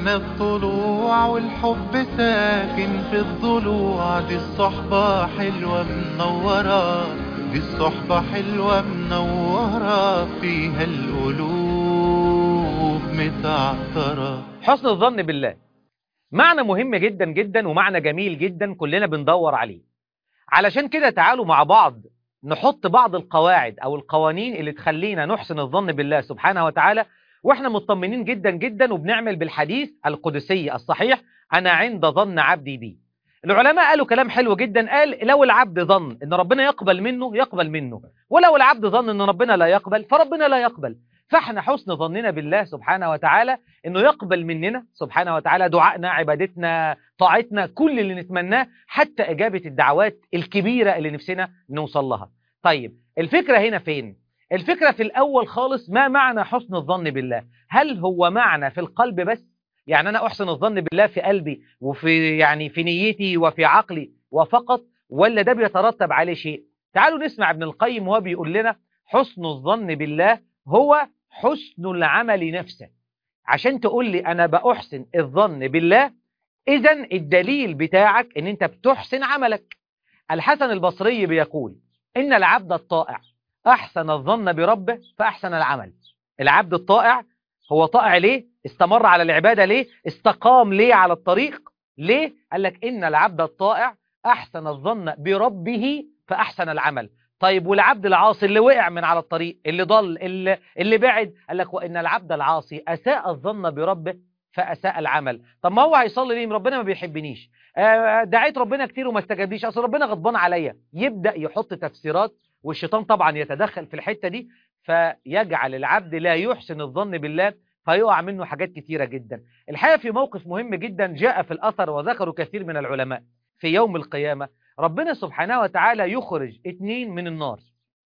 من الطلوع والحب ساكن في الضلوع دي الصحبة حلوة منورة دي الصحبة حلوة منورة فيها القلوب متعطرة حسن الظن بالله معنى مهم جدا جدا ومعنى جميل جدا كلنا بندور عليه علشان كده تعالوا مع بعض نحط بعض القواعد او القوانين اللي تخلينا نحسن الظن بالله سبحانه وتعالى واحنا مطمنين جدا جدا وبنعمل بالحديث القدسي الصحيح انا عند ظن عبدي بي العلماء قالوا كلام حلو جدا قال لو العبد ظن ان ربنا يقبل منه يقبل منه ولو العبد ظن ان ربنا لا يقبل فربنا لا يقبل فاحنا حسن ظننا بالله سبحانه وتعالى انه يقبل مننا سبحانه وتعالى دعائنا عبادتنا طاعتنا كل اللي نتمناه حتى اجابة الدعوات الكبيرة اللي نفسنا نوصل لها طيب الفكرة هنا فين الفكرة في الاول خالص ما معنى حسن الظن بالله هل هو معنى في القلب بس يعني انا احسن الظن بالله في قلبي وفي يعني في نيتي وفي عقلي وفقط ولا ده بيترتب عليه شيء تعالوا نسمع ابن القيم وهو بيقول لنا حسن الظن بالله هو حسن العمل نفسه عشان تقول لي أنا بأحسن الظن بالله إذا الدليل بتاعك إن أنت بتحسن عملك الحسن البصري بيقول إن العبد الطائع أحسن الظن بربه فأحسن العمل العبد الطائع هو طائع ليه استمر على العبادة ليه استقام ليه على الطريق ليه قال لك إن العبد الطائع أحسن الظن بربه فأحسن العمل طيب والعبد العاصي اللي وقع من على الطريق اللي ضل اللي, اللي بعد قال لك وإن العبد العاصي أساء الظن بربه فأساء العمل طب ما هو هيصلي ليه ربنا ما بيحبنيش آه دعيت ربنا كتير وما استجابليش أصل ربنا غضبان عليا يبدأ يحط تفسيرات والشيطان طبعا يتدخل في الحتة دي فيجعل العبد لا يحسن الظن بالله فيقع منه حاجات كتيرة جدا الحقيقة في موقف مهم جدا جاء في الأثر وذكروا كثير من العلماء في يوم القيامة ربنا سبحانه وتعالى يخرج اتنين من النار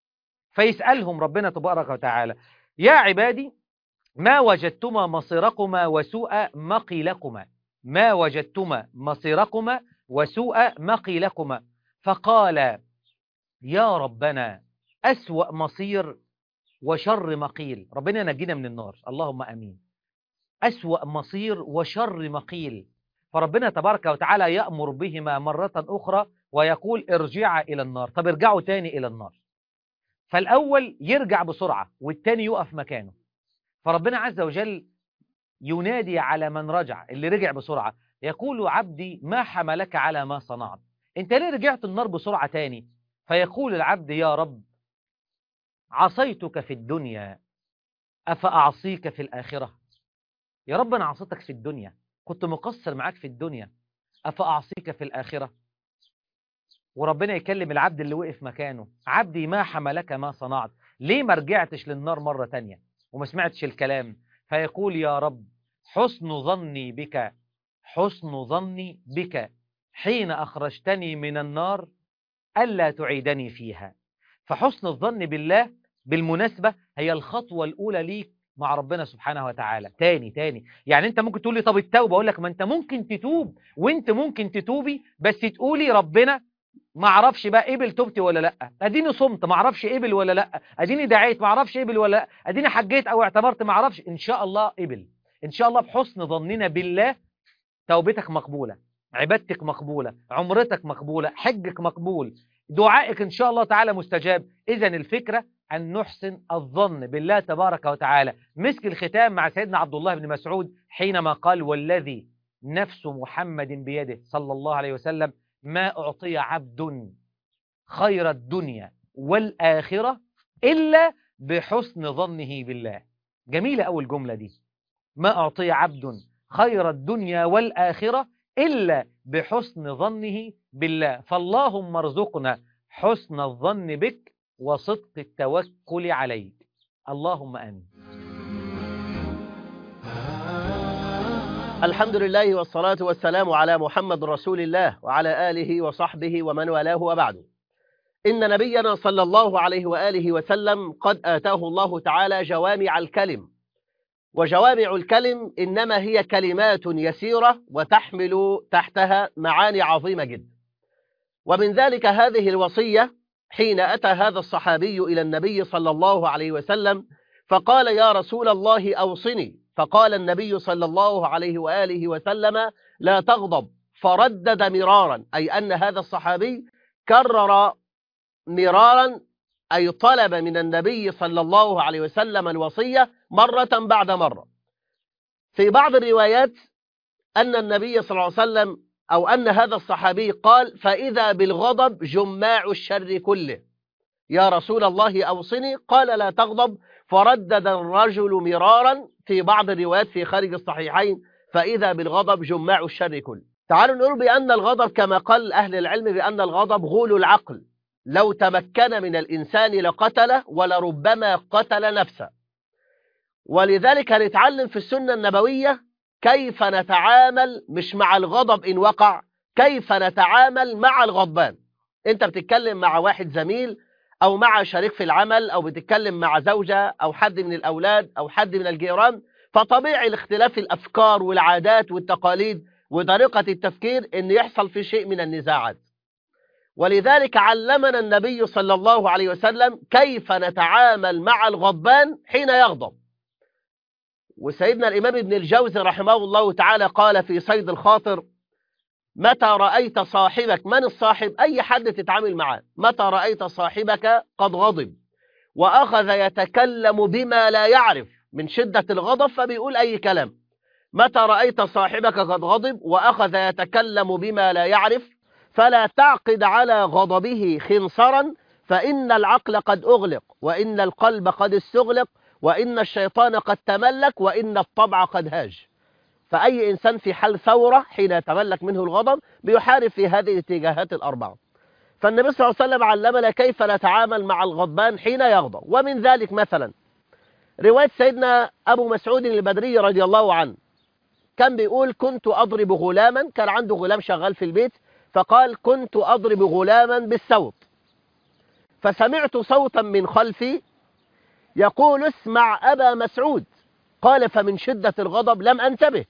فيسألهم ربنا تبارك وتعالى يا عبادي ما وجدتما مصيركما وسوء مقيلكما ما وجدتما مصيركما وسوء مقيلكما فقال يا ربنا أسوأ مصير وشر مقيل ربنا نجينا من النار اللهم أمين أسوأ مصير وشر مقيل فربنا تبارك وتعالى يأمر بهما مرة أخرى ويقول ارجعا إلى النار طب ارجعوا تاني إلى النار فالأول يرجع بسرعة والتاني يقف مكانه فربنا عز وجل ينادي على من رجع اللي رجع بسرعة يقول عبدي ما حملك على ما صنعت انت ليه رجعت النار بسرعة تاني فيقول العبد يا رب عصيتك في الدنيا أفأعصيك في الآخرة يا رب أنا عصيتك في الدنيا كنت مقصر معاك في الدنيا أفأعصيك في الآخرة وربنا يكلم العبد اللي وقف مكانه عبدي ما حملك ما صنعت ليه ما رجعتش للنار مرة تانية وما سمعتش الكلام فيقول يا رب حسن ظني بك حسن ظني بك حين أخرجتني من النار ألا تعيدني فيها فحسن الظن بالله بالمناسبة هي الخطوة الأولى ليك مع ربنا سبحانه وتعالى تاني تاني يعني انت ممكن تقول لي طب التوبة اقول لك ما انت ممكن تتوب وانت ممكن تتوبي بس تقولي ربنا ما اعرفش بقى قبل توبتي ولا لا اديني صمت ما اعرفش قبل ولا لا اديني دعيت ما اعرفش قبل ولا لا اديني حجيت او اعتبرت ما اعرفش ان شاء الله قبل ان شاء الله بحسن ظننا بالله توبتك مقبولة عبادتك مقبولة عمرتك مقبولة حجك مقبول دعائك إن شاء الله تعالى مستجاب إذا الفكرة أن نحسن الظن بالله تبارك وتعالى مسك الختام مع سيدنا عبد الله بن مسعود حينما قال والذي نفس محمد بيده صلى الله عليه وسلم ما أعطي عبد خير الدنيا والآخرة إلا بحسن ظنه بالله جميلة أول جملة دي ما أعطي عبد خير الدنيا والآخرة إلا بحسن ظنه بالله فاللهم ارزقنا حسن الظن بك وصدق التوكل عليك اللهم آمين الحمد لله والصلاة والسلام على محمد رسول الله وعلى آله وصحبه ومن والاه وبعد إن نبينا صلى الله عليه وآله وسلم قد آتاه الله تعالى جوامع الكلم وجوامع الكلم إنما هي كلمات يسيرة وتحمل تحتها معاني عظيمة جدا ومن ذلك هذه الوصية حين أتى هذا الصحابي إلى النبي صلى الله عليه وسلم فقال يا رسول الله أوصني فقال النبي صلى الله عليه وآله وسلم لا تغضب فردد مرارا أي أن هذا الصحابي كرر مرارا أي طلب من النبي صلى الله عليه وسلم الوصية مرة بعد مرة في بعض الروايات أن النبي صلى الله عليه وسلم أو أن هذا الصحابي قال فإذا بالغضب جماع الشر كله يا رسول الله أوصني قال لا تغضب فردد الرجل مرارا في بعض الروايات في خارج الصحيحين فإذا بالغضب جماع الشر كله تعالوا نقول بأن الغضب كما قال أهل العلم بأن الغضب غول العقل لو تمكن من الإنسان لقتله ولربما قتل نفسه ولذلك هنتعلم في السنة النبوية كيف نتعامل مش مع الغضب إن وقع كيف نتعامل مع الغضبان انت بتتكلم مع واحد زميل أو مع شريك في العمل أو بتتكلم مع زوجة أو حد من الأولاد أو حد من الجيران فطبيعي الاختلاف الأفكار والعادات والتقاليد وطريقة التفكير أن يحصل في شيء من النزاعات ولذلك علمنا النبي صلى الله عليه وسلم كيف نتعامل مع الغضبان حين يغضب وسيدنا الإمام ابن الجوزي رحمه الله تعالى قال في صيد الخاطر متى رأيت صاحبك من الصاحب أي حد تتعامل معاه متى رأيت صاحبك قد غضب وأخذ يتكلم بما لا يعرف من شدة الغضب فبيقول أي كلام متى رأيت صاحبك قد غضب وأخذ يتكلم بما لا يعرف فلا تعقد على غضبه خنصرا فإن العقل قد أغلق وإن القلب قد استغلق وإن الشيطان قد تملك وإن الطبع قد هاج فأي إنسان في حال ثورة حين يتملك منه الغضب بيحارب في هذه الاتجاهات الأربعة فالنبي صلى الله عليه وسلم علمنا كيف نتعامل مع الغضبان حين يغضب ومن ذلك مثلا رواية سيدنا أبو مسعود البدري رضي الله عنه كان بيقول كنت أضرب غلاما كان عنده غلام شغال في البيت فقال كنت أضرب غلاما بالصوت فسمعت صوتا من خلفي يقول اسمع أبا مسعود قال فمن شدة الغضب لم أنتبه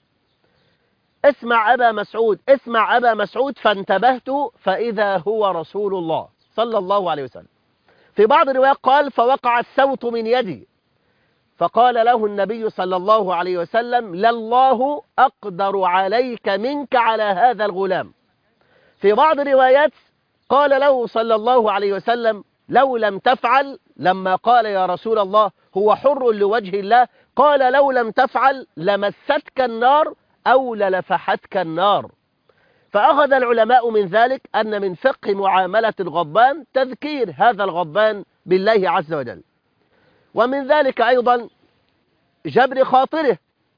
اسمع أبا مسعود اسمع أبا مسعود فانتبهت فإذا هو رسول الله صلى الله عليه وسلم في بعض الروايات قال فوقع الصوت من يدي فقال له النبي صلى الله عليه وسلم لله أقدر عليك منك على هذا الغلام في بعض الروايات قال له صلى الله عليه وسلم لو لم تفعل لما قال يا رسول الله هو حر لوجه الله قال لو لم تفعل لمستك النار أو للفحتك النار فأخذ العلماء من ذلك أن من فقه معاملة الغضبان تذكير هذا الغضبان بالله عز وجل ومن ذلك أيضا جبر خاطره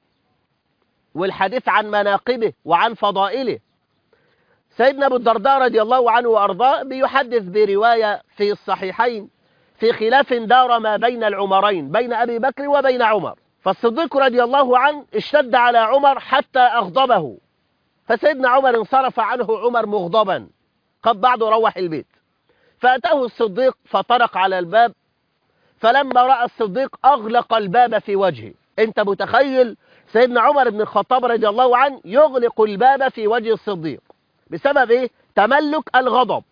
والحديث عن مناقبه وعن فضائله سيدنا أبو الدرداء رضي الله عنه وأرضاه بيحدث برواية في الصحيحين في خلاف دار ما بين العمرين بين أبي بكر وبين عمر فالصديق رضي الله عنه اشتد على عمر حتى أغضبه فسيدنا عمر انصرف عنه عمر مغضبا قد بعده روح البيت فأتاه الصديق فطرق على الباب فلما رأى الصديق أغلق الباب في وجهه انت متخيل سيدنا عمر بن الخطاب رضي الله عنه يغلق الباب في وجه الصديق بسبب ايه تملك الغضب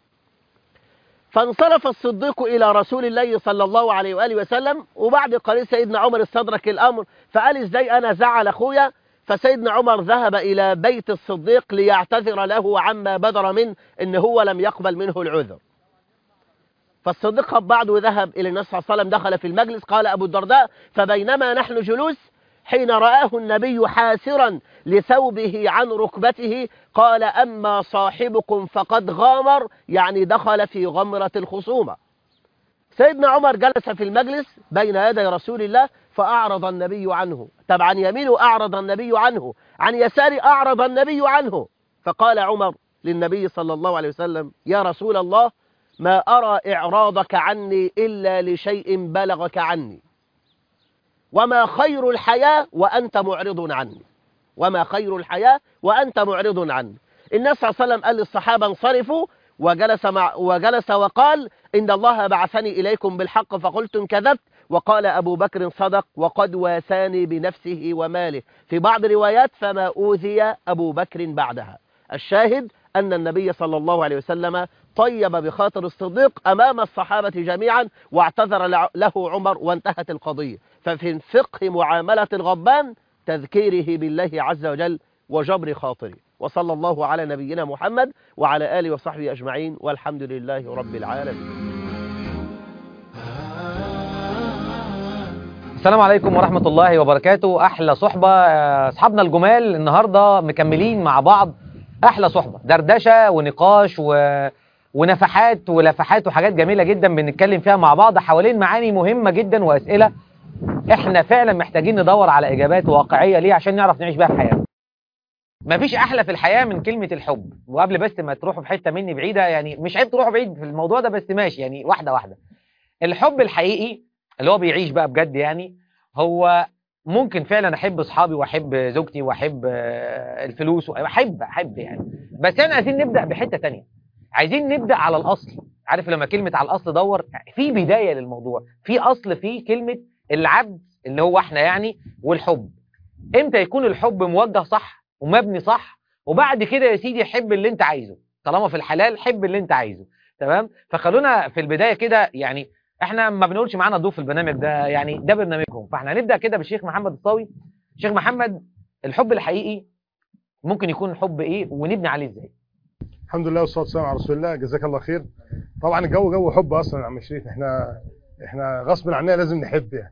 فانصرف الصديق إلى رسول الله صلى الله عليه وآله وسلم وبعد قليل سيدنا عمر استدرك الأمر فقال ازاي أنا زعل أخويا فسيدنا عمر ذهب إلى بيت الصديق ليعتذر له عما بدر منه إن هو لم يقبل منه العذر فالصديق بعده ذهب إلى النبي صلى الله عليه وسلم دخل في المجلس قال أبو الدرداء فبينما نحن جلوس حين رآه النبي حاسرا لثوبه عن ركبته قال أما صاحبكم فقد غامر يعني دخل في غمرة الخصومة سيدنا عمر جلس في المجلس بين يدي رسول الله فأعرض النبي عنه طب عن يمينه أعرض النبي عنه عن يساره أعرض النبي عنه فقال عمر للنبي صلى الله عليه وسلم يا رسول الله ما أرى إعراضك عني إلا لشيء بلغك عني وما خير الحياة وأنت معرض عني وما خير الحياة وأنت معرض عني الناس صلى الله عليه وسلم قال للصحابة انصرفوا وجلس, مع وجلس وقال إن الله بعثني إليكم بالحق فقلتم كذبت وقال أبو بكر صدق وقد واساني بنفسه وماله في بعض الروايات فما أوذي أبو بكر بعدها الشاهد أن النبي صلى الله عليه وسلم طيب بخاطر الصديق أمام الصحابة جميعا واعتذر لع- له عمر وانتهت القضية ففي فقه معاملة الغضبان تذكيره بالله عز وجل وجبر خاطره وصلى الله على نبينا محمد وعلى آله وصحبه أجمعين والحمد لله رب العالمين السلام عليكم ورحمة الله وبركاته أحلى صحبة آه، أصحابنا الجمال النهاردة مكملين مع بعض أحلى صحبة دردشة ونقاش و... ونفحات ولفحات وحاجات جميلة جدا بنتكلم فيها مع بعض حوالين معاني مهمة جدا وأسئلة احنا فعلا محتاجين ندور على إجابات واقعية ليه عشان نعرف نعيش بيها الحياة مفيش أحلى في الحياة من كلمة الحب وقبل بس ما تروحوا في حتة مني بعيدة يعني مش عيب تروحوا بعيد في الموضوع ده بس ماشي يعني واحدة واحدة الحب الحقيقي اللي هو بيعيش بقى بجد يعني هو ممكن فعلا احب اصحابي واحب زوجتي واحب آه، الفلوس واحب احب يعني بس احنا عايزين نبدا بحته تانية عايزين نبدا على الاصل عارف لما كلمه على الاصل دور في بدايه للموضوع في اصل في كلمه العبد اللي هو احنا يعني والحب امتى يكون الحب موجه صح ومبني صح وبعد كده يا سيدي حب اللي انت عايزه طالما في الحلال حب اللي انت عايزه تمام فخلونا في البدايه كده يعني احنا ما بنقولش معانا ضيوف في البرنامج ده يعني ده برنامجهم فاحنا هنبدا كده بالشيخ محمد الصاوي شيخ محمد الحب الحقيقي ممكن يكون حب ايه ونبني عليه ازاي الحمد لله والصلاه والسلام على رسول الله جزاك الله خير طبعا الجو جو حب اصلا يا عم شريف احنا احنا غصب عننا لازم نحب يعني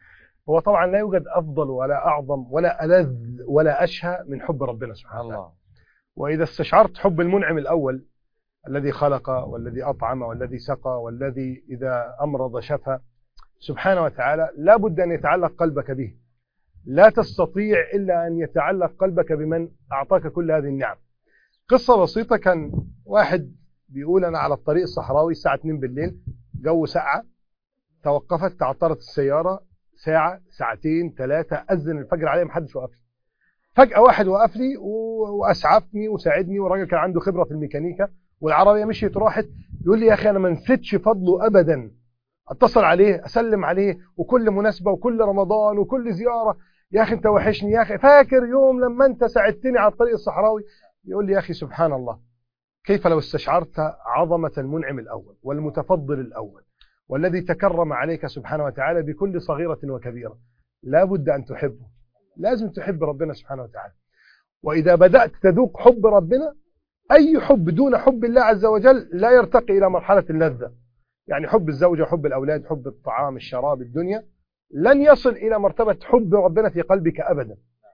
هو طبعا لا يوجد افضل ولا اعظم ولا الذ ولا اشهى من حب ربنا سبحانه وتعالى واذا استشعرت حب المنعم الاول الذي خلق والذي اطعم والذي سقى والذي اذا امرض شفى سبحانه وتعالى لا بد ان يتعلق قلبك به لا تستطيع الا ان يتعلق قلبك بمن اعطاك كل هذه النعم قصة بسيطة كان واحد بيقول أنا على الطريق الصحراوي الساعة 2 بالليل جو ساعة توقفت تعطلت السيارة ساعة ساعتين ثلاثة أذن الفجر عليه محدش وقف لي فجأة واحد وقف لي و- وأسعفني وساعدني والراجل كان عنده خبرة في الميكانيكا والعربية مشيت راحت يقول لي يا أخي أنا ما نسيتش فضله أبدا اتصل عليه أسلم عليه وكل مناسبة وكل رمضان وكل زيارة يا أخي أنت وحشني يا أخي فاكر يوم لما أنت ساعدتني على الطريق الصحراوي يقول لي يا أخي سبحان الله كيف لو استشعرت عظمة المنعم الأول والمتفضل الأول والذي تكرم عليك سبحانه وتعالى بكل صغيرة وكبيرة لا بد أن تحبه لازم تحب ربنا سبحانه وتعالى وإذا بدأت تذوق حب ربنا أي حب دون حب الله عز وجل لا يرتقي إلى مرحلة اللذة يعني حب الزوجة حب الأولاد حب الطعام الشراب الدنيا لن يصل إلى مرتبة حب ربنا في قلبك أبدا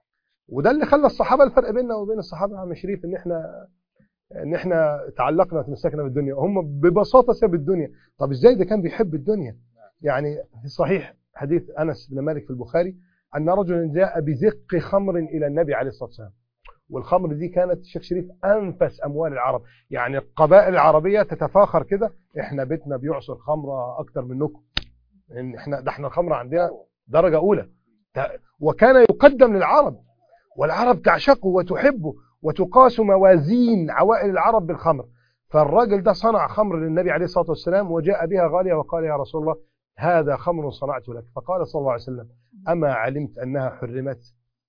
وده اللي خلى الصحابة الفرق بيننا وبين الصحابة يا عم شريف ان احنا ان احنا تعلقنا وتمسكنا بالدنيا وهم ببساطة ساب الدنيا طب ازاي ده كان بيحب الدنيا يعني في صحيح حديث انس بن مالك في البخاري ان رجلا جاء بزق خمر الى النبي عليه الصلاة والسلام والخمر دي كانت الشيخ شريف انفس اموال العرب يعني القبائل العربية تتفاخر كده احنا بيتنا بيعصر خمرة اكتر منكم ان احنا ده احنا الخمرة عندنا درجة اولى ت- وكان يقدم للعرب والعرب تعشقه وتحبه وتقاس موازين عوائل العرب بالخمر فالراجل ده صنع خمر للنبي عليه الصلاة والسلام وجاء بها غالية وقال يا رسول الله هذا خمر صنعته لك فقال صلى الله عليه وسلم أما علمت أنها حرمت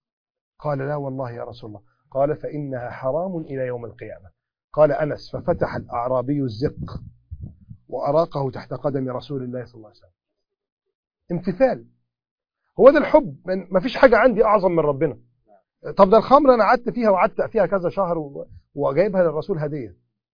قال لا والله يا رسول الله قال فإنها حرام إلى يوم القيامة قال أنس ففتح الأعرابي الزق وأراقه تحت قدم رسول الله صلى الله عليه وسلم امتثال هو ده الحب من- ما فيش حاجة عندي أعظم من ربنا طب ده الخمر انا قعدت فيها وقعدت فيها كذا شهر و- وجايبها للرسول هديه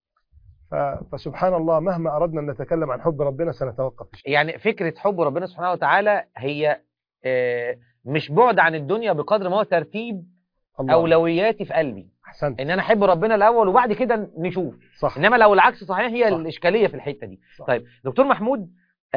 ف- فسبحان الله مهما اردنا ان نتكلم عن حب ربنا سنتوقف في شيء. يعني فكرة حب ربنا سبحانه وتعالى هي آه، مش بعد عن الدنيا بقدر ما هو ترتيب الله أولوياتي في قلبي احسنت إن أنا أحب ربنا الأول وبعد كده نشوف صح إنما لو العكس صحيح هي صح. الإشكالية في الحتة دي صح. طيب دكتور محمود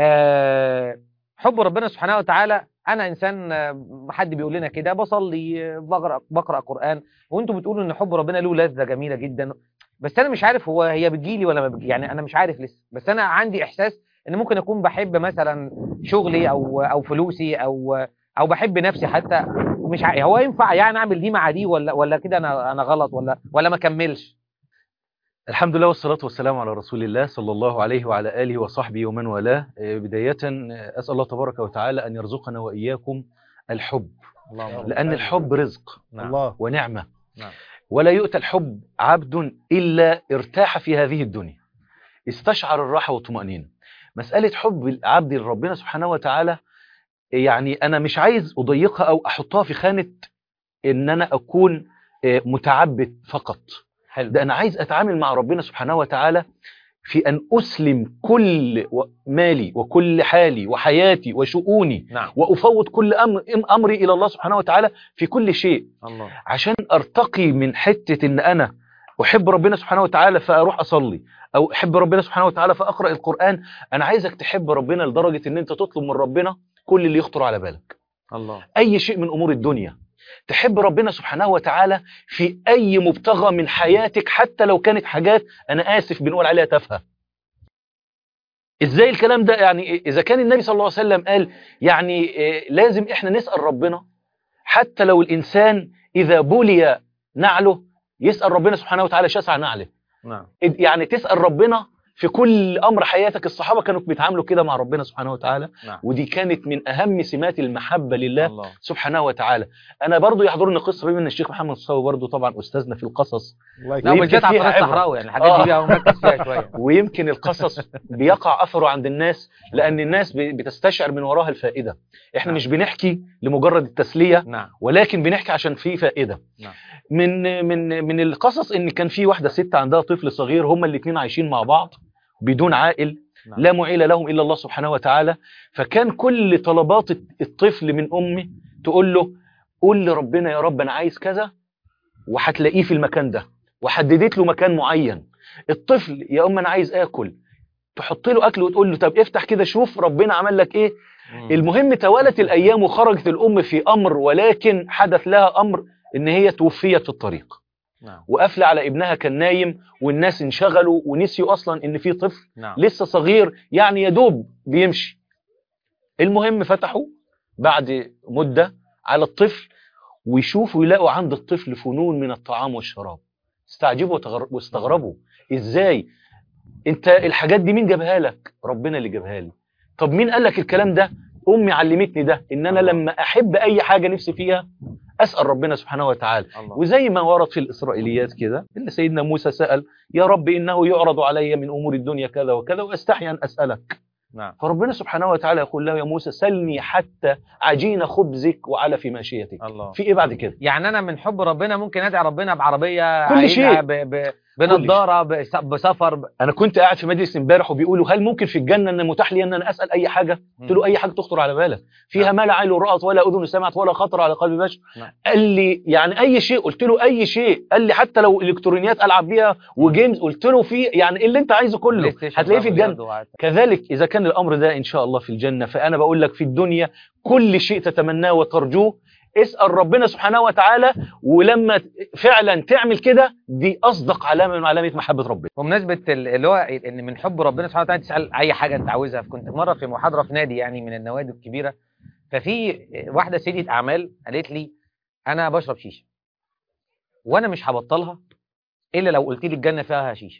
آه، حب ربنا سبحانه وتعالى أنا إنسان آه، حد بيقول لنا كده بصلي آه، بقرأ, بقرأ قرآن وأنتم بتقولوا إن حب ربنا له لذة جميلة جدا بس أنا مش عارف هو هي بتجيلي ولا ما بتجي يعني أنا مش عارف لسه بس أنا عندي إحساس إن ممكن أكون بحب مثلا شغلي أو أو فلوسي أو أو بحب نفسي حتى مش ع... هو ينفع يعني أعمل دي مع دي ولا ولا كده أنا أنا غلط ولا ولا ما أكملش الحمد لله والصلاة والسلام على رسول الله صلى الله عليه وعلى آله وصحبه ومن والاه آه، بداية آه، أسأل الله تبارك وتعالى أن يرزقنا وإياكم الحب اللهم لأن الحب رزق نعم. الله ونعمة نعم. ولا يؤتى الحب عبد إلا ارتاح في هذه الدنيا استشعر الراحة والطمأنينة مسألة حب العبد لربنا سبحانه وتعالى يعني أنا مش عايز أضيقها أو أحطها في خانة إن أنا أكون آه، متعبد فقط حلو ده أنا عايز أتعامل مع ربنا سبحانه وتعالى في أن أسلم كل و- مالي وكل حالي وحياتي وشؤوني نعم وأفوض كل أمر أمري إلى الله سبحانه وتعالى في كل شيء الله عشان ارتقي من حتة ان انا احب ربنا سبحانه وتعالى فاروح اصلي او احب ربنا سبحانه وتعالى فاقرا القران انا عايزك تحب ربنا لدرجه ان انت تطلب من ربنا كل اللي يخطر على بالك الله اي شيء من امور الدنيا تحب ربنا سبحانه وتعالى في اي مبتغى من حياتك حتى لو كانت حاجات انا اسف بنقول عليها تافهه ازاي الكلام ده يعني اذا كان النبي صلى الله عليه وسلم قال يعني إيه، لازم احنا نسال ربنا حتى لو الانسان اذا بلي نعله يسال ربنا سبحانه وتعالى شسع نعله نعم يعني تسال ربنا في كل امر حياتك الصحابه كانوا بيتعاملوا كده مع ربنا سبحانه وتعالى نعم ودي كانت من اهم سمات المحبه لله الله سبحانه وتعالى انا برضو يحضرني قصه بما ان الشيخ محمد صاوي برضو طبعا استاذنا في القصص الله لا يكرمك. وبالذات فيها على عبرة. الصحراوي يعني الحاجات آه. دي بقى مركز فيها شويه ويمكن القصص بيقع اثره عند الناس لان الناس ب- بتستشعر من وراها الفائده احنا نعم. مش بنحكي لمجرد التسليه نعم ولكن بنحكي عشان في فائده نعم. من من من القصص ان كان في واحده ست عندها طفل صغير هما الاثنين عايشين مع بعض بدون عائل نعم. لا معيل لهم الا الله سبحانه وتعالى فكان كل طلبات الطفل من امه تقول له قول لربنا يا رب انا عايز كذا وهتلاقيه في المكان ده وحددت له مكان معين الطفل يا ام انا عايز اكل تحط له اكل وتقول له طب افتح كده شوف ربنا عمل لك ايه مم. المهم توالت الايام وخرجت الام في امر ولكن حدث لها امر ان هي توفيت في الطريق نعم وقافله على ابنها كان نايم والناس انشغلوا ونسيوا اصلا ان في طفل نعم لسه صغير يعني يا دوب بيمشي المهم فتحوا بعد مدة على الطفل ويشوفوا يلاقوا عند الطفل فنون من الطعام والشراب استعجبوا وتغر- واستغربوا ازاي انت الحاجات دي مين جابها لك ربنا اللي جابها لي طب مين قال لك الكلام ده امي علمتني ده ان انا الله. لما احب اي حاجة نفسي فيها اسال ربنا سبحانه وتعالى الله وزي ما ورد في الإسرائيليات كده إن سيدنا موسى سأل يا رب إنه يعرض علي من أمور الدنيا كذا وكذا وأستحي أن أسألك نعم فربنا سبحانه وتعالى يقول له يا موسى سلني حتى عجين خبزك وعلى في ماشيتك الله في إيه بعد كده يعني انا من حب ربنا ممكن ادعي ربنا بعربيه كل عايزها شيء. ب... ب... بنضاره بس- بسفر ب... أنا كنت قاعد في مجلس امبارح وبيقولوا هل ممكن في الجنة أن متاح لي أن أنا أسأل أي حاجة قلت له أي حاجة تخطر على بالك فيها ما لا عين رأت ولا أذن سمعت ولا خطر على قلب بشر نعم. قال لي يعني أي شيء قلت له أي شيء قال لي حتى لو إلكترونيات ألعب بيها وجيمز قلت له في يعني اللي أنت عايزه كله بلاي ستيشن هتلاقيه في بقى الجنة بلياردو وعاد. كذلك إذا كان الأمر ده إن شاء الله في الجنة فأنا بقول لك في الدنيا كل شيء تتمناه وترجوه اسأل ربنا سبحانه وتعالى ولما فعلا تعمل كده دي أصدق علامة من علامة محبة ربنا بمناسبة ال- اللي هو ان من حب ربنا سبحانه وتعالى تسأل اي حاجة انت عاوزها كنت مرة في محاضرة في نادي يعني من النوادي الكبيرة ففي واحدة سيدة اعمال قالت لي انا بشرب شيشة وانا مش هبطلها الا لو قلت لي الجنة فيها شيشة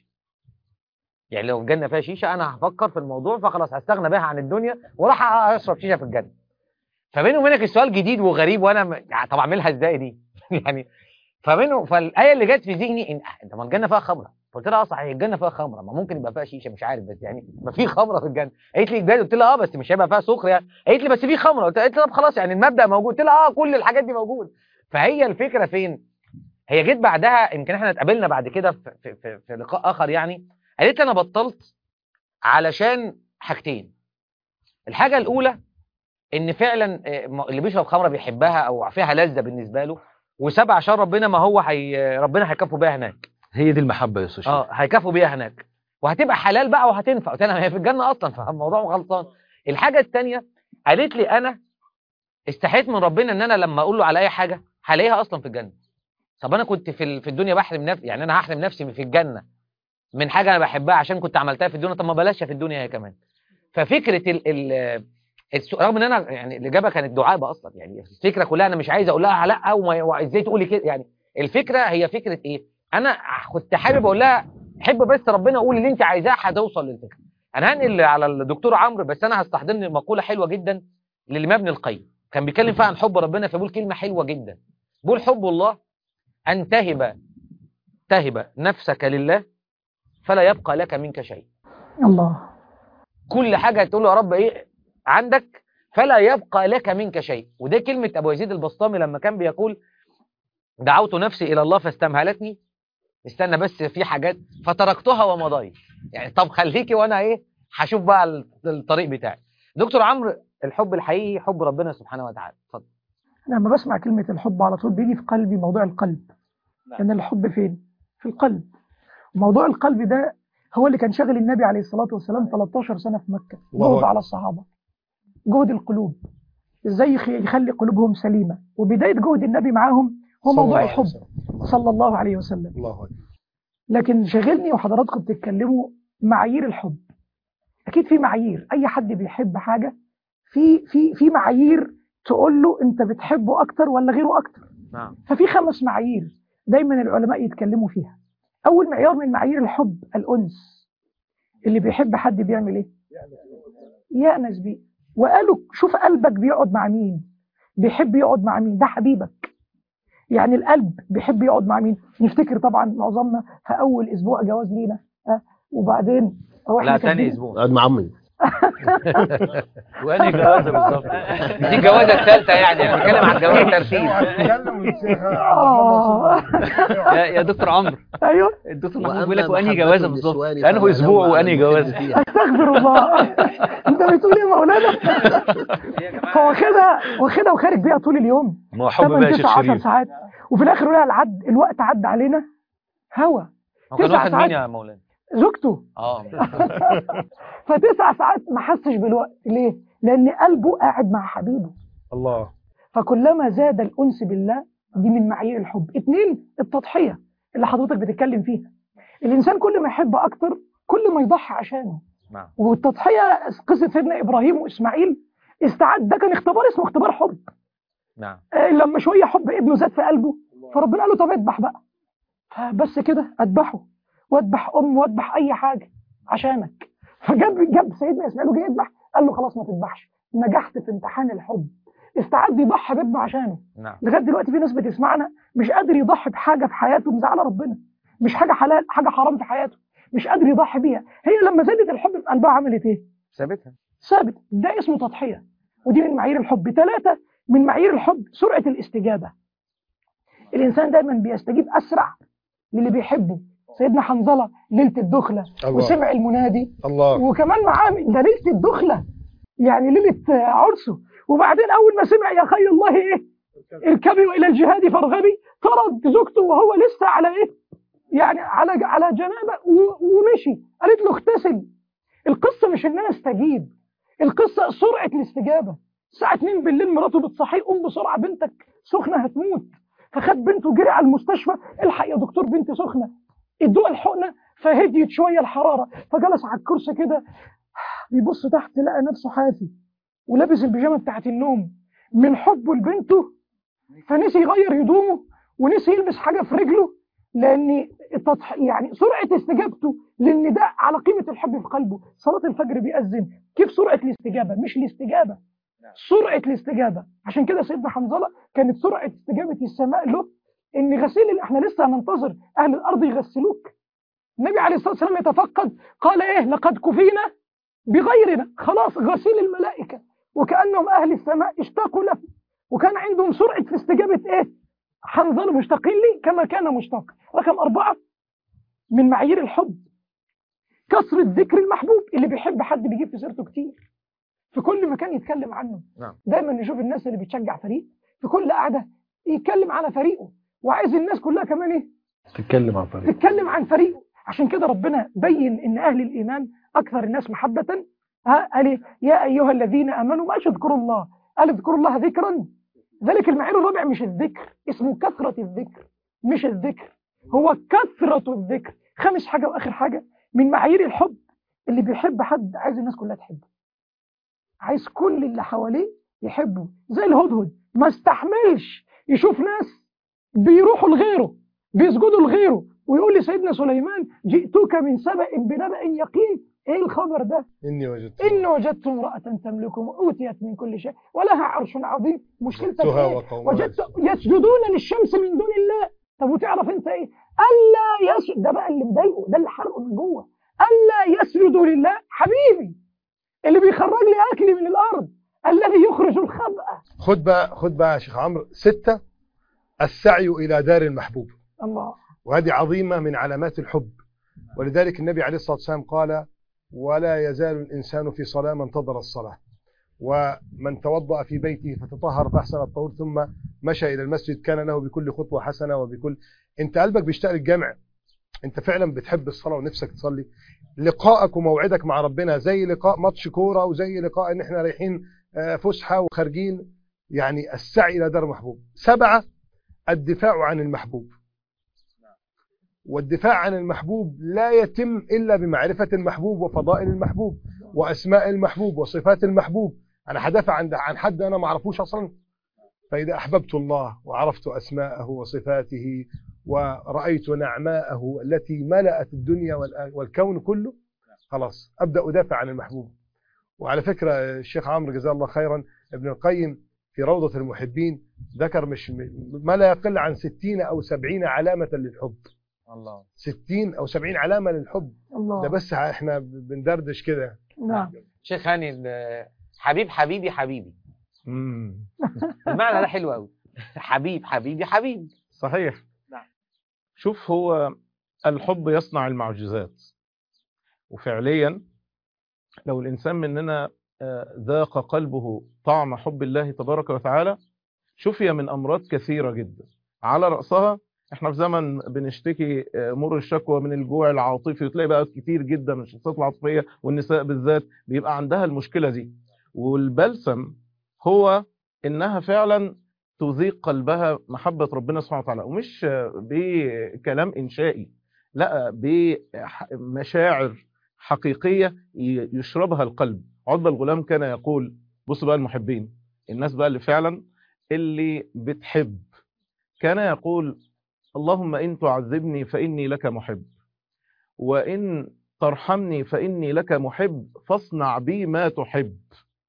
يعني لو الجنة فيها شيشة انا هفكر في الموضوع فخلاص هستغنى بها عن الدنيا وراح اشرب شيشة في الجنة فبيني وبينك السؤال جديد وغريب وانا م- يعني طب اعملها ازاي دي يعني فمنه فالايه اللي جت في ذهني ان انت ما الجنه فيها خمره قلت لها اه صحيح الجنه فيها خمره ما ممكن يبقى فيها شيشه مش عارف بس يعني ما في خمره في الجنه قالت لي بجد قلت لها اه بس مش هيبقى فيها سكر يعني قالت لي بس في خمره قلت قالت لي طب خلاص يعني المبدا موجود قلت لها اه كل الحاجات دي موجود فهي الفكره فين هي جيت بعدها يمكن احنا اتقابلنا بعد كده في, في, في, في لقاء اخر يعني قالت لي انا بطلت علشان حاجتين الحاجه الاولى ان فعلا آه، م- اللي بيشرب خمره بيحبها او فيها لذه بالنسبه له وسبع عشان ربنا ما هو هي ربنا هيكافئه بيها هناك هي دي المحبة يا أستاذ اه هيكافئه بيها هناك وهتبقى حلال بقى وهتنفع قلت لها هي في الجنه اصلا فالموضوع غلطان الحاجه الثانيه قالت لي انا استحيت من ربنا ان انا لما اقول له على اي حاجه هلاقيها اصلا في الجنه طب انا كنت في ال- في الدنيا بحرم نفسي يعني انا هحرم نفسي في الجنه من حاجه انا بحبها عشان كنت عملتها في الدنيا طب ما بلاش في الدنيا هي كمان ففكره ال ال السؤال رغم ان انا يعني الاجابه كانت دعابه اصلا يعني الفكره كلها انا مش عايز اقول لها لا وما- وازاي تقولي كده يعني الفكره هي فكره ايه انا كنت حابب اقول لها حب بس ربنا قولي اللي انت عايزاه هتوصل للفكره انا هنقل على الدكتور عمرو بس انا هستحضرني مقوله حلوه جدا للامام ابن القيم كان بيتكلم فيها عن حب ربنا فبيقول كلمه حلوه جدا بيقول حب الله ان تهب تهب نفسك لله فلا يبقى لك منك شيء الله كل حاجة تقول له يا رب ايه عندك فلا يبقى لك منك شيء وده كلمة أبو يزيد البسطامي لما كان بيقول دعوت نفسي إلى الله فاستمهلتني استنى بس في حاجات فتركتها ومضيت يعني طب خليكي وأنا إيه هشوف بقى ال- الطريق بتاعي دكتور عمرو الحب الحقيقي حب ربنا سبحانه وتعالى اتفضل أنا لما بسمع كلمة الحب على طول بيجي في قلبي موضوع القلب لأن الحب فين؟ في القلب وموضوع القلب ده هو اللي كان شاغل النبي عليه الصلاة والسلام 13 سنة في مكة الله جهد أكبر. على الصحابة جهد القلوب ازاي يخ- يخلي قلوبهم سليمة وبداية جهد النبي معاهم هو صلى موضوع الله عليه الحب وسلم. صلى الله عليه وسلم الله أكبر لكن شاغلني وحضراتكم بتتكلموا معايير الحب اكيد في معايير اي حد بيحب حاجه في في في معايير تقول له انت بتحبه اكتر ولا غيره اكتر نعم ففي خمس معايير دايما العلماء يتكلموا فيها اول معيار من معايير الحب الانس اللي بيحب حد بيعمل ايه يأنس بيه وقالوا شوف قلبك بيقعد مع مين بيحب يقعد مع مين ده حبيبك يعني القلب بيحب يقعد مع مين نفتكر طبعا معظمنا في اول اسبوع جواز لينا ها وبعدين هو إحنا لا كاتبين- تاني أسبوع اقعد مع عمي وأنا جوازة بالظبط دي الجوازة الثالثة يعني احنا بنتكلم عن الجوازة الترتيب هتتكلم والشيخ آه. يا يا دكتور عمرو ايوه الدكتور محمود وأما بيقول لك وانهي محبة جوازه بالظبط النسوان انه فلا اسبوع لوم على وانهي المحب جوازه فيها. استغفر الله انت بتقول ايه يا مولانا هو واخدها واخدها وخارج بيها طول اليوم ما هو حب بقى يا 8 شيخ 9 10 شريف ساعات وفي الاخر يقول لها العد الوقت عدى علينا هوا هو كان تسع واخد ساعات. مين يا مولانا زوجته اه فتسع ساعات ما حسش بالوقت ليه؟ لان قلبه قاعد مع حبيبه الله فكلما زاد الانس بالله دي من معايير الحب اتنين التضحيه اللي حضرتك بتتكلم فيها الانسان كل ما يحب اكتر كل ما يضحي عشانه نعم والتضحيه قصه سيدنا ابراهيم واسماعيل استعد ده كان اختبار اسمه اختبار حب نعم آه، لما شويه حب ابنه زاد في قلبه فربنا قال له طب اذبح بقى فبس كده اذبحه واذبح امه واذبح اي حاجه عشانك فجاب جاب سيدنا اسماعيل وجاي يذبح قال له خلاص ما تذبحش نجحت في امتحان الحب استعد يضحي بابنه عشانه نعم لغايه دلوقتي في ناس بتسمعنا مش قادر يضحي بحاجه في حياته مزعله ربنا مش حاجه حلال حاجه حرام في حياته مش قادر يضحي بيها هي لما زادت الحب في قلبها عملت ايه ثابتها ثابت ده اسمه تضحيه ودي من معايير الحب ثلاثه من معايير الحب سرعه الاستجابه الانسان دايما بيستجيب اسرع للي بيحبه سيدنا حنظله ليله الدخله الله. وسمع المنادي الله وكمان معاه ده ليله الدخله يعني ليله آه، عرسه وبعدين اول ما سمع يا خير الله ايه اركبي الى الجهاد فارغبي طرد زوجته وهو لسه على ايه يعني على على جنابه و- ومشي قالت له اغتسل القصه مش ان انا استجيب القصه سرعه الاستجابه الساعه 2 بالليل مراته بتصحيه قوم بسرعه بنتك سخنه هتموت فخد بنته جري على المستشفى الحق يا دكتور بنتي سخنه ادوها الحقنه فهديت شويه الحراره فجلس على الكرسي كده بيبص تحت لقى نفسه حافي ولابس البيجامه بتاعت النوم من حبه لبنته فنسي يغير هدومه ونسي يلبس حاجه في رجله لان التضح... يعني سرعه استجابته للنداء على قيمه الحب في قلبه صلاه الفجر بيأذن كيف سرعه الاستجابه مش الاستجابه سرعه الاستجابه عشان كده سيدنا حنظله كانت سرعه استجابه السماء له ان غسيل احنا لسه هننتظر اهل الارض يغسلوك النبي عليه الصلاه والسلام يتفقد قال ايه لقد كفينا بغيرنا خلاص غسيل الملائكه وكانهم اهل السماء اشتاقوا له وكان عندهم سرعه في استجابه ايه حنظله مشتاقين لي كما كان مشتاق رقم أربعة من معايير الحب كثرة ذكر المحبوب اللي بيحب حد بيجيب في سيرته كتير في كل مكان يتكلم عنه نعم. دايما نشوف الناس اللي بتشجع فريق في كل قعدة يتكلم على فريقه وعايز الناس كلها كمان ايه تتكلم عن طريق تتكلم عن فريقه عشان كده ربنا بين ان اهل الايمان اكثر الناس محبة ها قال إيه؟ يا ايها الذين امنوا ما اذكروا الله قال اذكروا الله ذكرا ذلك المعيار الرابع مش الذكر اسمه كثرة الذكر مش الذكر هو كثرة الذكر خامس حاجة واخر حاجة من معايير الحب اللي بيحب حد عايز الناس كلها تحبه عايز كل اللي حواليه يحبه زي الهدهد ما استحملش يشوف ناس بيروحوا لغيره بيسجدوا لغيره ويقول لسيدنا سليمان جئتك من سبأ بنبأ يقين ايه الخبر ده إني وجدت إن وجدت امرأة تملكهم وأوتيت من كل شيء ولها عرش عظيم مشكلتك وجدتها إيه؟ وقومها وجدت يسجدون للشمس من دون الله طب وتعرف أنت إيه؟ ألا يسجد ده بقى اللي مضايقه ده اللي حرقه من جوه ألا يسجدوا لله حبيبي اللي بيخرج لي أكلي من الأرض الذي يخرج الخبأ خد بقى خد بقى يا شيخ عمرو ستة السعي إلى دار المحبوب الله وهذه عظيمة من علامات الحب ولذلك النبي عليه الصلاة والسلام قال ولا يزال الإنسان في صلاة من انتظر الصلاة ومن توضأ في بيته فتطهر فأحسن الطهور ثم مشى إلى المسجد كان له بكل خطوة حسنة وبكل أنت قلبك بيشتاق للجامع أنت فعلا بتحب الصلاة ونفسك تصلي لقائك وموعدك مع ربنا زي لقاء ماتش كورة وزي لقاء إن إحنا رايحين آه، فسحة وخارجين يعني السعي إلى دار المحبوب سبعة الدفاع عن المحبوب والدفاع عن المحبوب لا يتم إلا بمعرفة المحبوب وفضائل المحبوب وأسماء المحبوب وصفات المحبوب أنا هدافع عن عن حد أنا ما أعرفوش أصلا فإذا أحببت الله وعرفت أسماءه وصفاته ورأيت نعماءه التي ملأت الدنيا والآ- والكون كله خلاص أبدأ أدافع عن المحبوب وعلى فكرة الشيخ عمرو جزاه الله خيرا ابن القيم في روضة المحبين ذكر مش ما لا يقل عن ستين أو سبعين علامة للحب الله 60 او 70 علامه للحب الله ده بس احنا بندردش كده نعم شيخ هاني ال- حبيب حبيبي حبيبي المعنى ده حلو قوي حبيب حبيبي حبيبي صحيح نعم. شوف هو الحب يصنع المعجزات وفعليا لو الإنسان مننا آه، ذاق قلبه طعم حب الله تبارك وتعالى شفي من أمراض كثيرة جدا على رأسها احنا في زمن بنشتكي آه، مر الشكوى من الجوع العاطفي وتلاقي بقى كتير جدا من الشخصيات العاطفية والنساء بالذات بيبقى عندها المشكلة دي والبلسم هو انها فعلا تذيق قلبها محبة ربنا سبحانه وتعالى ومش بكلام إنشائي لا بمشاعر حقيقية ي- يشربها القلب عقبة الغلام كان يقول بصوا بقى المحبين الناس بقى اللي فعلا اللي بتحب كان يقول اللهم إن تعذبني فإني لك محب وإن ترحمني فإني لك محب فاصنع بي ما تحب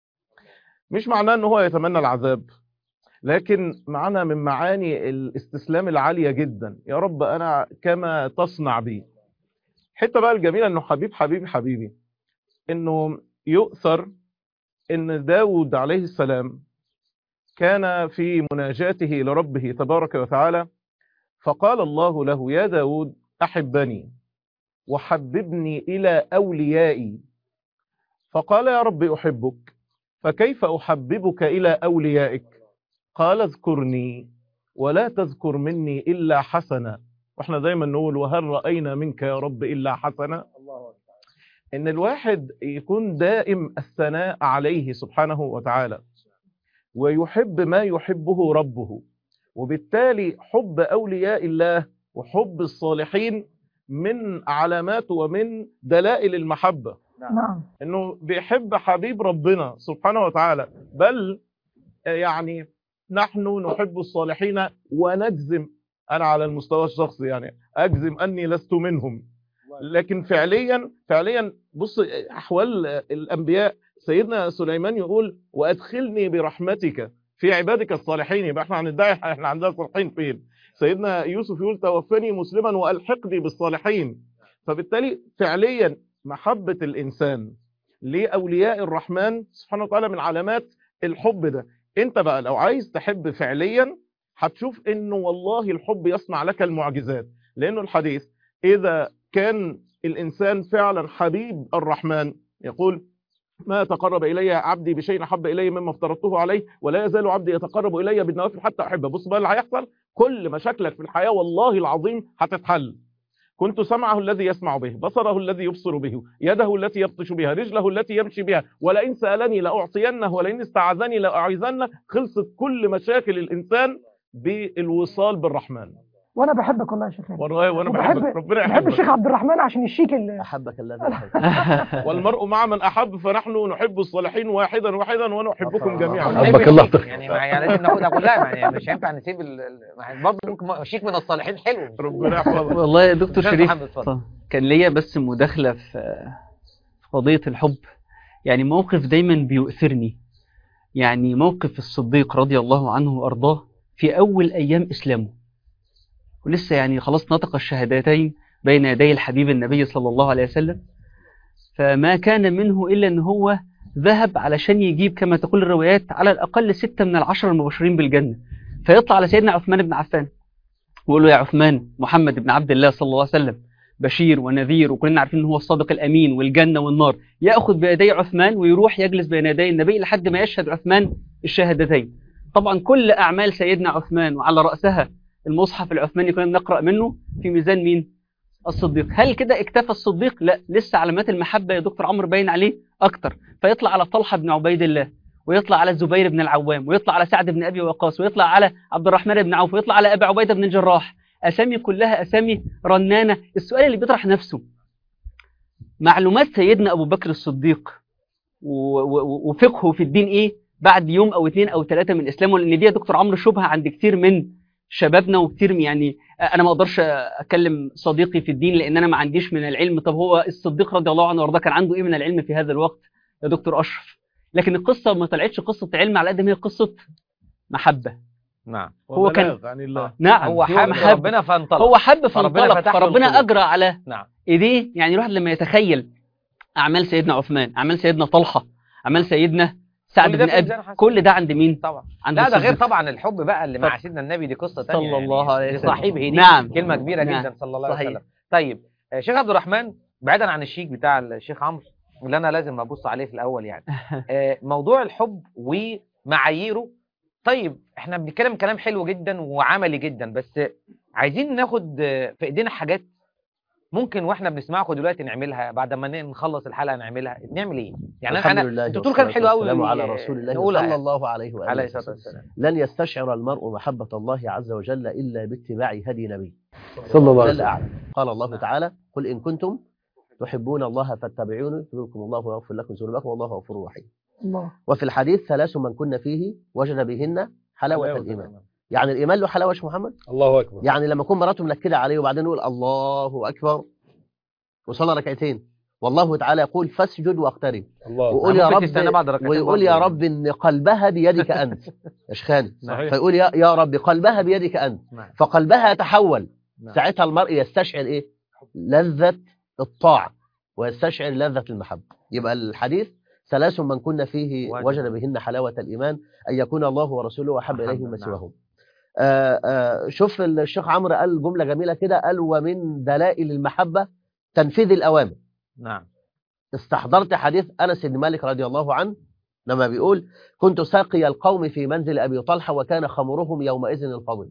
مش معناه ان هو يتمنى العذاب لكن معنا من معاني الاستسلام العالية جدا يا رب أنا كما تصنع بي حتة بقى الجميلة أنه حبيب حبيبي حبيبي أنه يؤثر أن داود عليه السلام كان في مناجاته لربه تبارك وتعالى فقال الله له يا داود أحبني وحببني إلى أوليائي فقال يا رب أحبك فكيف أحببك إلى أوليائك قال اذكرني ولا تذكر مني إلا حسنا واحنا دايما نقول وهل رأينا منك يا رب إلا حسنا إن الواحد يكون دائم الثناء عليه سبحانه وتعالى ويحب ما يحبه ربه وبالتالي حب أولياء الله وحب الصالحين من علامات ومن دلائل المحبة نعم انه بيحب حبيب ربنا سبحانه وتعالى بل يعني نحن نحب الصالحين ونجزم انا على المستوى الشخصي يعني اجزم اني لست منهم لكن فعليا فعليا بص احوال الانبياء سيدنا سليمان يقول وادخلني برحمتك في عبادك الصالحين يبقى احنا هندعي احنا عندنا صالحين فين سيدنا يوسف يقول توفني مسلما والحقني بالصالحين فبالتالي فعليا محبة الإنسان لأولياء الرحمن سبحانه وتعالى من علامات الحب ده انت بقى لو عايز تحب فعليا هتشوف انه والله الحب يصنع لك المعجزات لانه الحديث اذا كان الانسان فعلا حبيب الرحمن يقول ما تقرب الي عبدي بشيء احب الي مما افترضته عليه ولا يزال عبدي يتقرب الي بالنوافل حتى احبه بص بقى اللي هيحصل كل مشاكلك في الحياه والله العظيم هتتحل كنت سمعه الذي يسمع به بصره الذي يبصر به يده التي يبطش بها رجله التي يمشي بها ولئن سألني لأعطينه ولئن استعاذني لأعيذنه خلصت كل مشاكل الإنسان بالوصال بالرحمن وانا بحبك والله يا شيخ هاني. والله وانا وبحب- بحبك ربنا بحب يحبك الشيخ عبد الرحمن عشان الشيك اللي أحبك الذي أحبك والمرء مع من أحب فنحن نحب الصالحين واحدا واحدا ونحبكم جميعا ونحب حبك الله الشيك. طفل. يعني ما يعني لازم ناخدها كلها يعني مش هينفع نسيب ال- ال- يعني برضه ممكن شيك من الصالحين حلو ربنا يحفظك والله يا دكتور أستاذ شريف محمد، اتفضل. كان ليا بس مداخلة في في قضية الحب يعني موقف دايما بيؤثرني يعني موقف الصديق رضي الله عنه وأرضاه في أول أيام إسلامه ولسه يعني خلاص نطق الشهادتين بين يدي الحبيب النبي صلى الله عليه وسلم فما كان منه إلا أن هو ذهب علشان يجيب كما تقول الروايات على الأقل ستة من العشر المبشرين بالجنة فيطلع على سيدنا عثمان بن عفان ويقول له يا عثمان محمد بن عبد الله صلى الله عليه وسلم بشير ونذير وكلنا عارفين ان هو الصادق الامين والجنه والنار ياخذ بيدي عثمان ويروح يجلس بين يدي النبي لحد ما يشهد عثمان الشهادتين طبعا كل اعمال سيدنا عثمان وعلى راسها المصحف العثماني كنا بنقرا منه في ميزان مين الصديق هل كده اكتفى الصديق لا لسه علامات المحبه يا دكتور عمرو باين عليه اكتر فيطلع على طلحه بن عبيد الله ويطلع على الزبير بن العوام ويطلع على سعد بن ابي وقاص ويطلع على عبد الرحمن بن عوف ويطلع على ابي عبيده بن الجراح اسامي كلها اسامي رنانه السؤال اللي بيطرح نفسه معلومات سيدنا ابو بكر الصديق و- و- وفقهه في الدين ايه بعد يوم او اثنين او ثلاثه من اسلامه لان دي يا دكتور عمرو شبهه عند كتير من شبابنا وكتير من- يعني انا ما اقدرش اكلم صديقي في الدين لان انا ما عنديش من العلم طب هو الصديق رضي الله عنه وارضاه كان عنده ايه من العلم في هذا الوقت يا دكتور اشرف لكن القصه ما طلعتش قصه علم على قد ما هي قصه محبه نعم هو كان- وبلاغ عن الله نعم هو حب محب. ربنا فانطلق هو حب فربنا فانطلق فتح له فربنا القلوب. اجرى على نعم ايديه يعني الواحد لما يتخيل اعمال سيدنا عثمان اعمال سيدنا طلحه اعمال سيدنا سعد كل ده بن في ابي ميزان حسن. كل ده عند مين طبعا عند لا ده غير الصديق. طبعا الحب بقى اللي مع طبعا. سيدنا النبي دي قصه ثانيه صلى الله عليه وسلم. لصاحبه دي نعم. كلمه كبيره نعم. جدا صلى الله عليه صحيح. وسلم طيب آه، شيخ عبد الرحمن بعيدا عن الشيك بتاع الشيخ عمرو اللي انا لازم ابص عليه في الاول يعني آه، موضوع الحب ومعاييره طيب احنا بنتكلم كلام حلو جدا وعملي جدا بس عايزين ناخد آه، في ايدينا حاجات ممكن واحنا بنسمعكم دلوقتي نعملها بعد ما ن- نخلص الحلقه نعملها نعمل ايه يعني الحمد انا لله انتوا بتقولوا كلام حلو قوي والسلام على رسول الله نقولها صلى يعني. الله عليه وآله عليه الصلاه وسلم. والسلام لن يستشعر المرء محبة الله عز وجل إلا باتباع هدي نبيه صلى الله عليه جل وسلم أعلم قال الله نعم. تعالى قل إن كنتم تحبون الله فاتبعوني يحببكم الله ويغفر لكم ذنوبكم والله غفور رحيم الله وفي الحديث ثلاث من كن فيه وجد بهن حلاوة الإيمان يعني الإيمان له حلاوة يا شيخ محمد الله اكبر يعني لما يكون مراته منكدة عليه وبعدين يقول الله أكبر وصلى ركعتين والله تعالى يقول فاسجد واقترب الله وقول يا ممكن رب تستنى بعد ركعتين ويقول برضه يا يعني. رب ان قلبها بيدك انت اشخاني صحيح. فيقول يا يا رب قلبها بيدك انت نعم. فقلبها يتحول نعم. ساعتها المرء يستشعر ايه لذة الطاعة ويستشعر لذة المحبة يبقى الحديث ثلاث من كنا فيه وجد. وجد بهن حلاوة الإيمان أن يكون الله ورسوله أحب أحب، إليه مما نعم. سواهم آه، آه، شوف الشيخ عمرو قال جملة جميلة كده قال ومن دلائل المحبة تنفيذ الأوامر نعم استحضرت حديث أنس بن مالك رضي الله عنه لما بيقول كنت ساقي القوم في منزل أبي طلحة وكان خمرهم يومئذ الفضل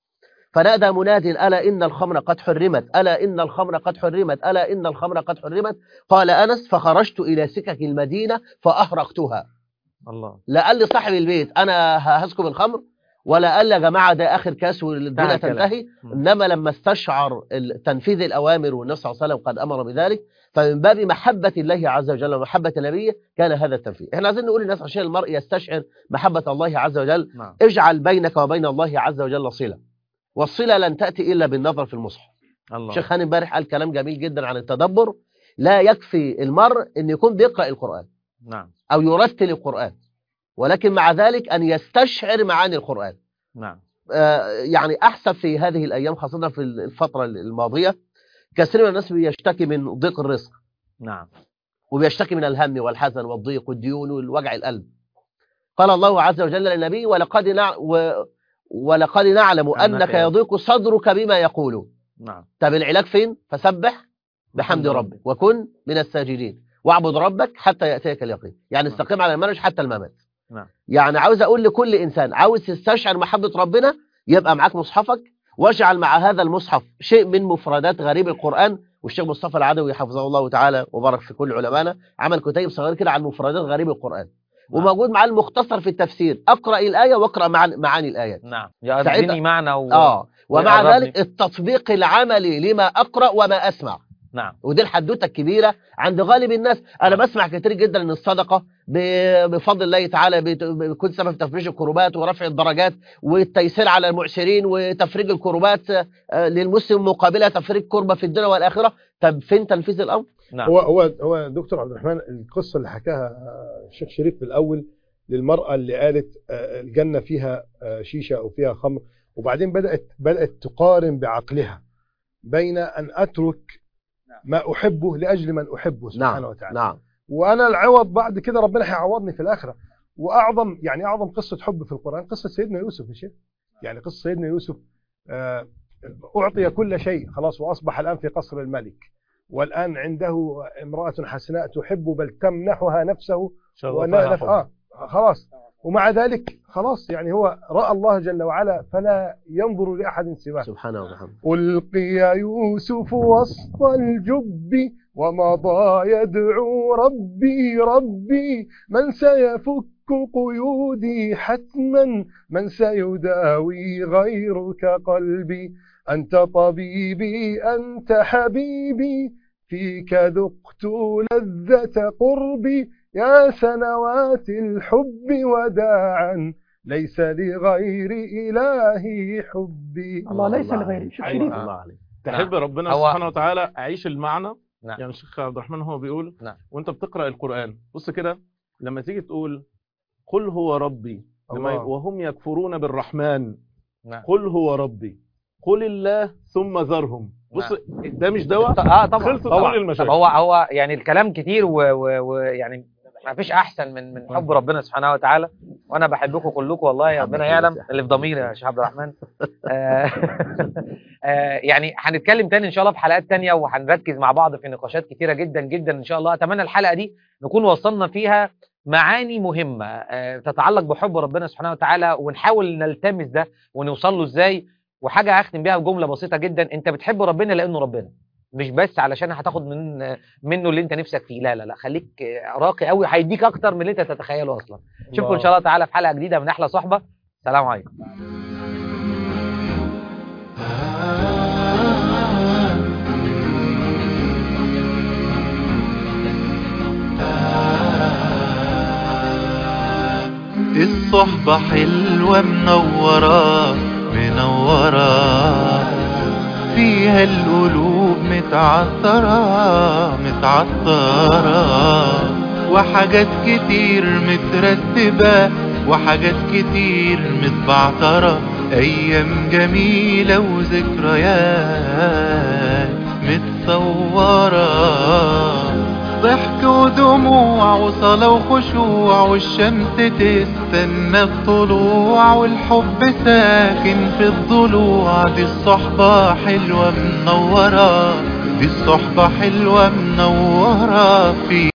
فنادى مناد ألا إن الخمر قد حرمت ألا إن الخمر قد حرمت ألا إن الخمر قد حرمت قال أنس فخرجت إلى سكك المدينة فأحرقتها الله لا قال لي صاحب البيت أنا هسكب الخمر ولا قال لي يا جماعة ده آخر كاس والدنيا انتهى الكلام. تنتهي مم. إنما لما استشعر ال- تنفيذ الأوامر والنبي صلى الله عليه وسلم قد أمر بذلك فمن باب محبة الله عز وجل ومحبة نبيه كان هذا التنفيذ احنا عايزين نقول للناس عشان المرء يستشعر محبة الله عز وجل نعم اجعل بينك وبين الله عز وجل صلة والصلة لن تأتي إلا بالنظر في المصحف الله الشيخ هاني امبارح قال كلام جميل جدا عن التدبر لا يكفي المرء أن يكون بيقرأ القرآن نعم أو يرتل القرآن ولكن مع ذلك أن يستشعر معاني القرآن نعم آه، يعني أحسب في هذه الأيام خاصة في الفترة الماضية كثير من الناس بيشتكي من ضيق الرزق نعم وبيشتكي من الهم والحزن والضيق والديون والوجع القلب قال الله عز وجل للنبي ولقد نع... و... ولقد نعلم أنك أنك يضيق صدرك بما يقولون نعم طب العلاج فين فسبح بحمد ربك وكن من الساجدين واعبد ربك حتى يأتيك اليقين يعني نعم. استقيم على المنهج حتى الممات نعم. يعني عاوز أقول لكل إنسان عاوز تستشعر محبة ربنا يبقى معاك مصحفك واجعل مع هذا المصحف شيء من مفردات غريب القرآن والشيخ مصطفى العدوي حفظه الله تعالى وبارك في كل علمائنا عمل كتيب صغير كده عن مفردات غريب القرآن نعم. وموجود معاه المختصر في التفسير اقرأ الآية واقرأ معاني معاني الآيات نعم يقضيني ساعتها- معنى و... اه ومع ويقربني. ذلك التطبيق العملي لما أقرأ وما أسمع نعم ودي الحدوته الكبيره عند غالب الناس انا بسمع كتير جدا ان الصدقه ب- بفضل الله تعالى بت- بتكون سبب في تفريج الكروبات ورفع الدرجات والتيسير على المعسرين وتفريج الكروبات آه، للمسلم مقابله تفريج كربه في الدنيا والاخره طب فين تنفيذ الامر نعم هو هو هو دكتور عبد الرحمن القصه اللي حكاها آه، الشيخ شريف في الاول للمراه اللي قالت آه، الجنه فيها آه، شيشه او فيها خمر وبعدين بدات بدات تقارن بعقلها بين ان اترك ما احبه لاجل من احبه سبحانه نعم وتعالى نعم وانا العوض بعد كده ربنا هيعوضني في الاخره واعظم يعني اعظم قصه حب في القران قصه سيدنا يوسف يا شيخ يعني قصه سيدنا يوسف آه، اعطي كل شيء خلاص واصبح الان في قصر الملك والان عنده امراه حسناء تحب بل تمنحها نفسه ولا نف... آه خلاص ومع ذلك خلاص يعني هو راى الله جل وعلا فلا ينظر لاحد سواه سبحانه وتعالى ألقي يوسف وسط الجب ومضى يدعو ربي ربي من سيفك قيودي حتما من سيداوي غيرك قلبي أنت طبيبي أنت حبيبي فيك ذقت لذة قربي يا سنوات الحب وداعا ليس لغير إلهي حبي الله ليس لغيره شوف أيوة. شريف الله عليك تحب ربنا هو- سبحانه وتعالى عيش المعنى نعم. يعني الشيخ عبد الرحمن هو بيقول نعم. وانت بتقرا القران بص كده لما تيجي تقول قل هو ربي لما الله. وهم يكفرون بالرحمن نعم. قل هو ربي قل الله ثم ذرهم بص ده مش دواء اه طبعا خلصت طبعا كل المشاكل. طب هو هو يعني الكلام كتير ويعني و... و... يعني ما فيش احسن من من حب ربنا سبحانه وتعالى وانا بحبكم كلكم والله ربنا حبك يعلم يا اللي في ضميري يا شيخ عبد الرحمن آه، آه، يعني هنتكلم تاني ان شاء الله في حلقات تانية وهنركز مع بعض في نقاشات كتيره جدا جدا ان شاء الله اتمنى الحلقه دي نكون وصلنا فيها معاني مهمه آه، تتعلق بحب ربنا سبحانه وتعالى ونحاول نلتمس ده ونوصل له ازاي وحاجه هختم بيها بجمله بسيطه جدا انت بتحب ربنا لانه ربنا مش بس علشان هتاخد من منه اللي انت نفسك فيه لا لا لا خليك راقي قوي هيديك اكتر من اللي انت تتخيله اصلا نشوفكم ان شاء الله تعالى في حلقه جديده من احلى صحبه سلام عليكم الصحبة حلوة منورة منورة فيها القلوب متعطرة متعطرة وحاجات كتير مترتبة وحاجات كتير متبعترة أيام جميلة وذكريات متصورة ضحك ودموع وصلاة وخشوع والشمس تستنى الطلوع والحب ساكن في الضلوع دي الصحبة حلوة منورة دي الصحبة حلوة منورة في